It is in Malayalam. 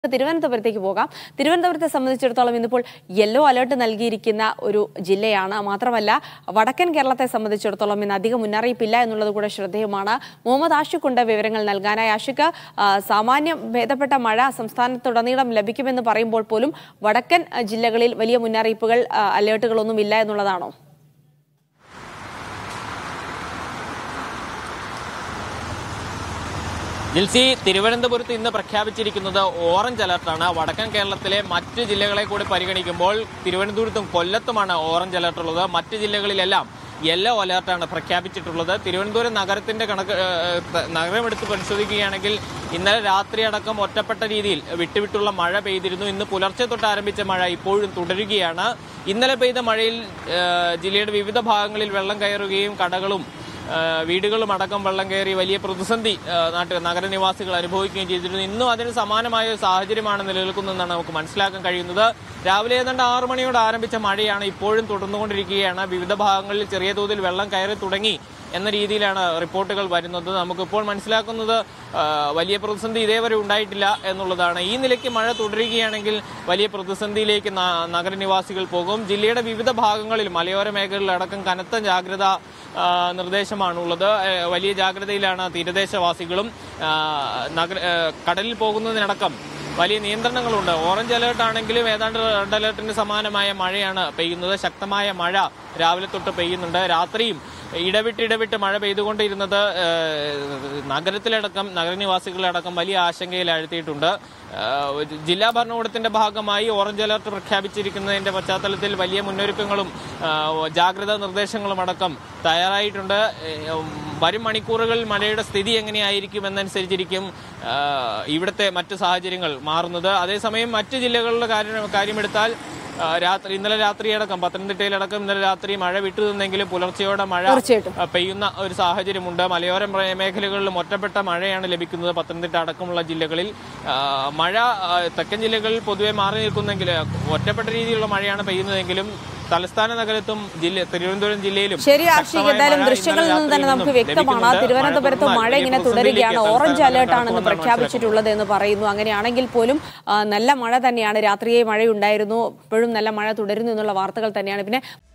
തിരുവനന്തപുരത്തേക്ക് പോകാം തിരുവനന്തപുരത്തെ സംബന്ധിച്ചിടത്തോളം ഇന്നിപ്പോൾ യെല്ലോ അലേർട്ട് നൽകിയിരിക്കുന്ന ഒരു ജില്ലയാണ് മാത്രമല്ല വടക്കൻ കേരളത്തെ സംബന്ധിച്ചിടത്തോളം ഇന്ന് അധികം മുന്നറിയിപ്പില്ല എന്നുള്ളത് കൂടെ ശ്രദ്ധേയമാണ് മുഹമ്മദ് ആഷിഖുണ്ട് വിവരങ്ങൾ നൽകാനായി ആഷിഖ് ആ, സാമാന്യം ഭേദപ്പെട്ട മഴ സംസ്ഥാനത്തുടനീളം ലഭിക്കുമെന്ന് പറയുമ്പോൾ പോലും വടക്കൻ ആ, ജില്ലകളിൽ വലിയ മുന്നറിയിപ്പുകൾ ആ, അലേർട്ടുകളൊന്നും ഇല്ല എന്നുള്ളതാണോ ജിൽസി തിരുവനന്തപുരത്ത് ഇന്ന് പ്രഖ്യാപിച്ചിരിക്കുന്നത് ഓറഞ്ച് അലർട്ടാണ് വടക്കൻ കേരളത്തിലെ മറ്റ് ജില്ലകളെ കൂടി പരിഗണിക്കുമ്പോൾ തിരുവനന്തപുരത്തും കൊല്ലത്തുമാണ് ഓറഞ്ച് അലർട്ട് ഉള്ളത് മറ്റ് ജില്ലകളിലെല്ലാം യെല്ലോ അലർട്ടാണ് പ്രഖ്യാപിച്ചിട്ടുള്ളത് തിരുവനന്തപുരം നഗരത്തിന്റെ കണക്ക് ഏഹ്, ത- നഗരം എടുത്ത് പരിശോധിക്കുകയാണെങ്കിൽ ഇന്നലെ രാത്രി അടക്കം ഒറ്റപ്പെട്ട രീതിയിൽ വിട്ടുവിട്ടുള്ള മഴ പെയ്തിരുന്നു ഇന്ന് പുലർച്ചെ തൊട്ട് ആരംഭിച്ച മഴ ഇപ്പോഴും തുടരുകയാണ് ഇന്നലെ പെയ്ത മഴയിൽ ഏഹ്, ജില്ലയുടെ വിവിധ ഭാഗങ്ങളിൽ വെള്ളം കയറുകയും കടകളും ആ, വീടുകളും അടക്കം വെള്ളം കയറി വലിയ പ്രതിസന്ധി ആ, നാട്ട് നഗരനിവാസികൾ അനുഭവിക്കുകയും ചെയ്തിരുന്നു ഇന്നും അതിന് സമാനമായ ഒരു സാഹചര്യമാണ് നിലനിൽക്കുന്നതെന്നാണ് നമുക്ക് മനസ്സിലാക്കാൻ കഴിയുന്നത് രാവിലെ ഏതാണ്ട് ആറു മണിയോട് ആരംഭിച്ച മഴയാണ് ഇപ്പോഴും തുടർന്നുകൊണ്ടിരിക്കുകയാണ് വിവിധ ഭാഗങ്ങളിൽ ചെറിയ തോതിൽ വെള്ളം കയറി തുടങ്ങി എന്ന രീതിയിലാണ് റിപ്പോർട്ടുകൾ വരുന്നത് നമുക്കിപ്പോൾ മനസ്സിലാക്കുന്നത് ആ, വലിയ പ്രതിസന്ധി ഇതേവരെ ഉണ്ടായിട്ടില്ല എന്നുള്ളതാണ് ഈ നിലയ്ക്ക് മഴ തുടരുകയാണെങ്കിൽ വലിയ പ്രതിസന്ധിയിലേക്ക് ന- നഗരനിവാസികൾ പോകും ജില്ലയുടെ വിവിധ ഭാഗങ്ങളിൽ മലയോര മേഖലകളിലടക്കം കനത്ത ജാഗ്രത ആ, നിർദ്ദേശമാണുള്ളത് ഏ, വലിയ ജാഗ്രതയിലാണ് തീരദേശവാസികളും ആ, നഗര ഏ, കടലിൽ പോകുന്നതിനടക്കം വലിയ നിയന്ത്രണങ്ങളുണ്ട് ഓറഞ്ച് അലേർട്ട് ആണെങ്കിലും ഏതാണ്ട് റെഡ് അലേർട്ടിന് സമാനമായ മഴയാണ് പെയ്യുന്നത് ശക്തമായ മഴ രാവിലെ തൊട്ട് പെയ്യുന്നുണ്ട് രാത്രിയും ഇടവിട്ട് ഇടവിട്ട് മഴ പെയ്തുകൊണ്ടിരുന്നത് ഏ, നഗരത്തിലടക്കം നഗരനിവാസികളടക്കം വലിയ ആശങ്കയിൽ ആഴ്ത്തിയിട്ടുണ്ട് ഏ, ജില്ലാ ഭരണകൂടത്തിന്റെ ഭാഗമായി ഓറഞ്ച് അലർട്ട് പ്രഖ്യാപിച്ചിരിക്കുന്നതിന്റെ പശ്ചാത്തലത്തിൽ വലിയ മുന്നൊരുക്കങ്ങളും ആ, ജാഗ്രതാ നിർദ്ദേശങ്ങളും അടക്കം തയ്യാറായിട്ടുണ്ട് ഏ, ഉം, വരും മണിക്കൂറുകളിൽ മഴയുടെ സ്ഥിതി എങ്ങനെയായിരിക്കും എന്നനുസരിച്ചിരിക്കും ആ, ഇവിടുത്തെ മറ്റു സാഹചര്യങ്ങൾ മാറുന്നത് അതേസമയം മറ്റു ജില്ലകളിലെ കാര്യം കാര്യമെടുത്താൽ ആ, രാത്രി ഇന്നലെ രാത്രിയടക്കം പത്തനംതിട്ടയിലടക്കം ഇന്നലെ രാത്രി മഴ വിട്ടു നിന്നെങ്കിലും പുലർച്ചയോടെ മഴ തീർച്ചയായിട്ടും. ആ, പെയ്യുന്ന ഒരു സാഹചര്യമുണ്ട് മലയോര മേ- മേഖലകളിലും ഒറ്റപ്പെട്ട മഴയാണ് ലഭിക്കുന്നത് പത്തനംതിട്ട അടക്കമുള്ള ജില്ലകളിൽ ആ, മഴ ആ, തെക്കൻ ജില്ലകളിൽ പൊതുവെ മാറി നിൽക്കുന്നെങ്കിൽ ഒറ്റപ്പെട്ട രീതിയിലുള്ള മഴയാണ് പെയ്യുന്നതെങ്കിലും തലസ്ഥാന നഗരത്തും ജില്ല തിരുവനന്തപുരം ജില്ലയിലും ശരി ആർഷിക് ശക്തമായ എന്തായാലും മഴ ദൃശ്യങ്ങളിൽ ഇന്നലെ നിന്ന് തന്നെ രാത്രിയിൽ നമുക്ക് നിന്നും വ്യക്തമാണ് ലഭിക്കുന്നുണ്ട്. തിരുവനന്തപുരത്ത് മഴ മഴ തുടർന്നാൽ ഇങ്ങനെ വലിയ തുടരുകയാണ് പ്രതിസന്ധിയിലേക്ക് ഓറഞ്ച് തലസ്ഥാന അലേർട്ടാണെന്ന് നഗരം പ്രഖ്യാപിച്ചിട്ടുള്ളത് എന്ന് പറയുന്നു അങ്ങനെയാണെങ്കിൽ പോലും ആ, നല്ല മഴ തന്നെയാണ് രാത്രിയെ മഴയുണ്ടായിരുന്നു ഇപ്പോഴും നല്ല മഴ തുടരുന്നു എന്നുള്ള വാർത്തകൾ തന്നെയാണ് പിന്നെ